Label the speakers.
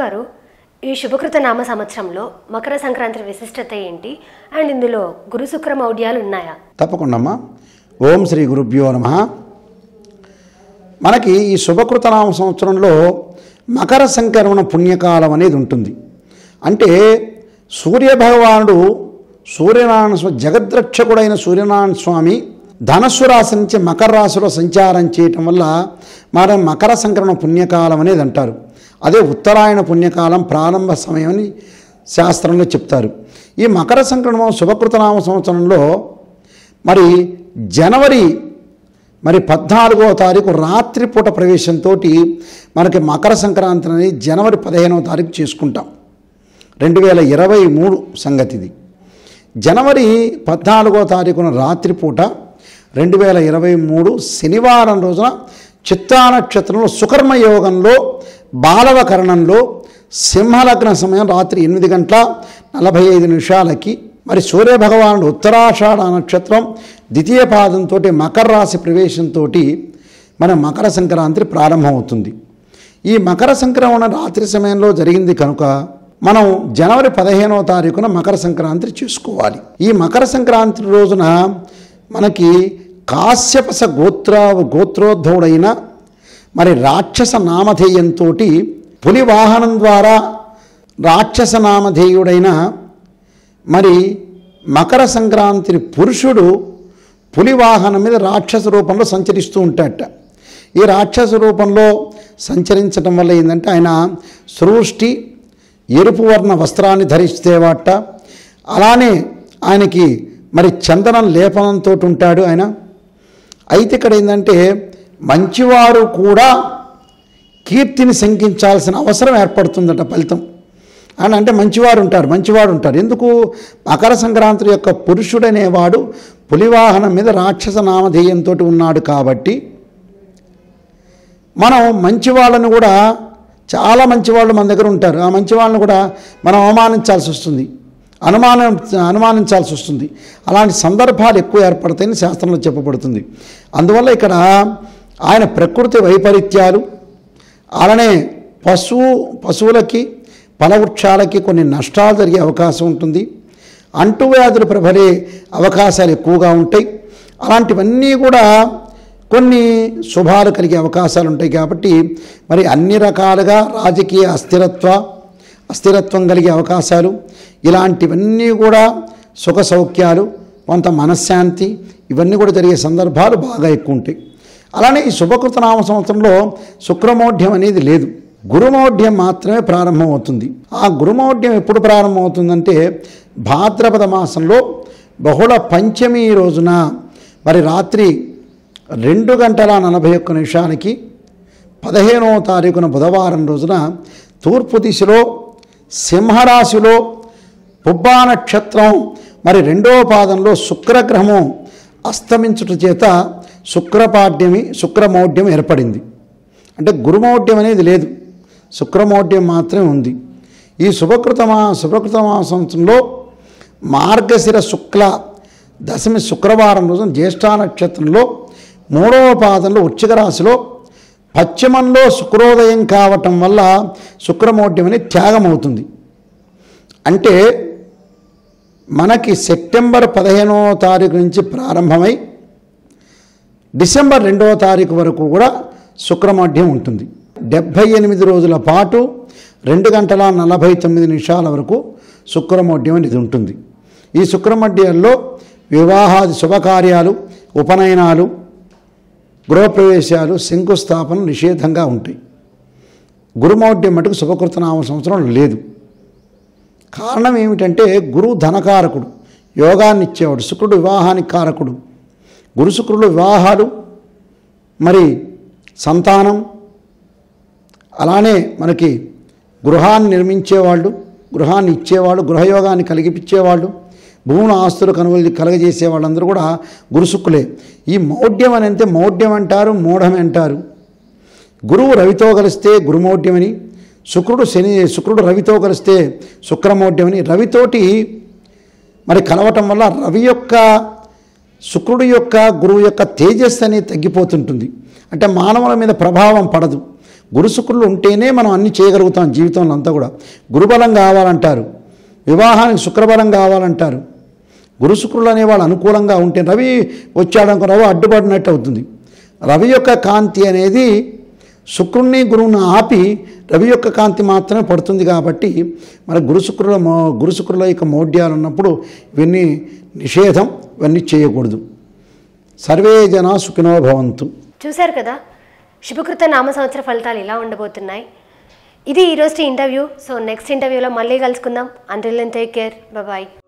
Speaker 1: గురువుగారు ఈ శుభకృత నామ సంవత్సరంలో మకర సంక్రాంతి విశిష్టత ఏంటి అండ్ ఇందులో గురు శుక్ర మౌఢ్యాలు ఉన్నాయా
Speaker 2: తప్పకుండా అమ్మా ఓం శ్రీ గురుభ్యో నమ మనకి ఈ శుభకృతనామ సంవత్సరంలో మకర సంక్రమణ పుణ్యకాలం అనేది ఉంటుంది అంటే సూర్యభగవానుడు సూర్యనారాయణ స్వామి జగద్రక్షకుడైన సూర్యనారాయణ స్వామి ధనస్సు రాశి నుంచి మకర రాశిలో సంచారం చేయటం వల్ల మన మకర సంక్రమణ పుణ్యకాలం అనేది అంటారు అదే ఉత్తరాయణ పుణ్యకాలం ప్రారంభ సమయం అని శాస్త్రంలో చెప్తారు ఈ మకర సంక్రమణం శుభకృతనామ సంవత్సరంలో మరి జనవరి మరి పద్నాలుగో తారీఖు రాత్రిపూట ప్రవేశంతో మనకి మకర సంక్రాంతి అనేది జనవరి పదిహేనవ తారీఖు చేసుకుంటాం రెండు వేల ఇరవై మూడు సంగతి ఇది జనవరి పద్నాలుగో తారీఖున రాత్రిపూట రెండు వేల ఇరవై మూడు శనివారం రోజున చిత్తా నక్షత్రంలో సుకర్మ యోగంలో బాలవకరణంలో సింహలగ్న సమయం రాత్రి ఎనిమిది గంటల నలభై ఐదు నిమిషాలకి మరి సూర్యభగవానుడు ఉత్తరాషాఢ నక్షత్రం ద్వితీయ పాదంతో మకర రాశి ప్రవేశంతో మన మకర సంక్రాంతి ప్రారంభమవుతుంది ఈ మకర సంక్రమణ రాత్రి సమయంలో జరిగింది కనుక మనం జనవరి పదిహేనవ తారీఖున మకర సంక్రాంతి చేసుకోవాలి ఈ మకర సంక్రాంతి రోజున మనకి కాశ్యపస గోత్ర గోత్రోద్భవుడైన మరి రాక్షస నామధేయంతో పులి వాహనం ద్వారా రాక్షస నామధేయుడైన మరి మకర సంక్రాంతిని పురుషుడు పులి వాహనం మీద రాక్షస రూపంలో సంచరిస్తూ ఉంటాడట ఈ రాక్షస రూపంలో సంచరించడం వల్ల ఏంటంటే ఆయన సృష్టి ఎరుపు వర్ణ వస్త్రాన్ని ధరిస్తేవాట అలానే ఆయనకి మరి చందనం లేపనంతో ఉంటాడు ఆయన అయితే ఇక్కడ ఏంటంటే మంచివారు కూడా కీర్తిని శంకించాల్సిన అవసరం ఏర్పడుతుందట ఫలితం అని అంటే మంచివారు ఉంటారు మంచివాడు ఉంటారు ఎందుకు మకర సంక్రాంతి యొక్క పురుషుడనేవాడు పులివాహనం మీద రాక్షస నామధేయంతో ఉన్నాడు కాబట్టి మనం మంచి వాళ్ళని కూడా చాలా మంచి వాళ్ళు మన దగ్గర ఉంటారు ఆ మంచి వాళ్ళని కూడా మనం అవమానించాల్సి వస్తుంది అనుమానం అనుమానించాల్సి వస్తుంది అలాంటి సందర్భాలు ఎక్కువ ఏర్పడతాయని శాస్త్రంలో చెప్పబడుతుంది అందువల్ల ఇక్కడ ఆయన ప్రకృతి వైపరీత్యాలు అలానే పశువు పశువులకి ఫలవృక్షాలకి కొన్ని నష్టాలు జరిగే అవకాశం ఉంటుంది అంటువ్యాధులు ప్రబలే అవకాశాలు ఎక్కువగా ఉంటాయి అలాంటివన్నీ కూడా కొన్ని శుభాలు కలిగే అవకాశాలు ఉంటాయి కాబట్టి మరి అన్ని రకాలుగా రాజకీయ అస్థిరత్వ అస్థిరత్వం కలిగే అవకాశాలు ఇలాంటివన్నీ కూడా సుఖ సౌఖ్యాలు కొంత మనశ్శాంతి ఇవన్నీ కూడా జరిగే సందర్భాలు బాగా ఎక్కువ ఉంటాయి అలానే ఈ శుభకృత నామ సంవత్సరంలో శుక్రమౌఢ్యం అనేది లేదు గురుమౌఢ్యం మాత్రమే ప్రారంభమవుతుంది ఆ గురుమౌఢ్యం ఎప్పుడు ప్రారంభమవుతుందంటే భాద్రపద మాసంలో బహుళ పంచమి రోజున మరి రాత్రి రెండు గంటల నలభై ఒక్క నిమిషానికి పదిహేనవ తారీఖున బుధవారం రోజున తూర్పు దిశలో సింహరాశిలో పుబ్బా నక్షత్రం మరి రెండవ పాదంలో శుక్రగ్రహము అస్తమించుట చేత శుక్రపాడ్యమి శుక్రమౌఢ్యం ఏర్పడింది అంటే గురుమౌఢ్యం అనేది లేదు శుక్రమౌఢ్యం మాత్రమే ఉంది ఈ శుభకృతమా శుభకృతమా సంవత్సరంలో మార్గశిర శుక్ల దశమి శుక్రవారం రోజున జ్యేష్ఠ నక్షత్రంలో మూడవ పాదంలో వృశ్చిక రాశిలో పశ్చిమంలో శుక్రోదయం కావటం వల్ల శుక్రమౌఢ్యం అనేది త్యాగం అవుతుంది అంటే మనకి సెప్టెంబర్ పదిహేనవ తారీఖు నుంచి ప్రారంభమై డిసెంబర్ రెండవ తారీఖు వరకు కూడా శుక్రమౌఢ్యం ఉంటుంది డెబ్భై ఎనిమిది రోజుల పాటు రెండు గంటల నలభై తొమ్మిది నిమిషాల వరకు శుక్రమౌఢ్యం అనేది ఉంటుంది ఈ శుక్రమౌఢ్యంలో వివాహాది శుభకార్యాలు ఉపనయనాలు గృహప్రవేశాలు శంకుస్థాపన నిషేధంగా ఉంటాయి గురుమౌఢ్యం మటుకు శుభకృతనామ సంవత్సరం లేదు కారణం ఏమిటంటే గురువు ధనకారకుడు యోగాన్ని ఇచ్చేవాడు శుక్రుడు వివాహానికి కారకుడు గురు శుక్రుడు వివాహాలు మరి సంతానం అలానే మనకి గృహాన్ని నిర్మించేవాళ్ళు గృహాన్ని ఇచ్చేవాళ్ళు గృహయోగాన్ని కలిగిపించేవాళ్ళు భూముల ఆస్తులు కనుగోలు కలగజేసే వాళ్ళందరూ కూడా గురుశుక్కులే ఈ మౌఢ్యం అని అంటే మౌఢ్యం అంటారు మూఢం అంటారు గురువు రవితో కలిస్తే గురుమౌఢ్యమని శుక్రుడు శని శుక్రుడు రవితో కలిస్తే శుక్రమౌఢ్యమని రవితోటి మరి కలవటం వల్ల రవి యొక్క శుక్రుడు యొక్క గురువు యొక్క తేజస్సు అనేది తగ్గిపోతుంటుంది అంటే మానవుల మీద ప్రభావం పడదు గురుశుక్రులు ఉంటేనే మనం అన్ని చేయగలుగుతాం జీవితంలో అంతా కూడా గురుబలం కావాలంటారు వివాహానికి శుక్రబలం కావాలంటారు గురుశుక్రులు అనేవాళ్ళు అనుకూలంగా ఉంటే రవి వచ్చాడనుకో రవి అడ్డుపడినట్టు అవుతుంది రవి యొక్క కాంతి అనేది శుక్రుణ్ణి గురువుని ఆపి రవి యొక్క కాంతి మాత్రమే పడుతుంది కాబట్టి మరి గురుశుక్రుల మో గురుశుక్రుల యొక్క మౌఢ్యాలు ఉన్నప్పుడు ఇవన్నీ నిషేధం ఇవన్నీ చేయకూడదు సర్వే జన సుఖినో భవంతు
Speaker 1: చూశారు కదా శుభకృత నామ సంవత్సర ఫలితాలు ఇలా ఉండబోతున్నాయి ఇది ఈరోజు ఇంటర్వ్యూ సో నెక్స్ట్ ఇంటర్వ్యూలో మళ్ళీ కలుసుకుందాం అంటిల్ టేక్ కేర్ బాయ్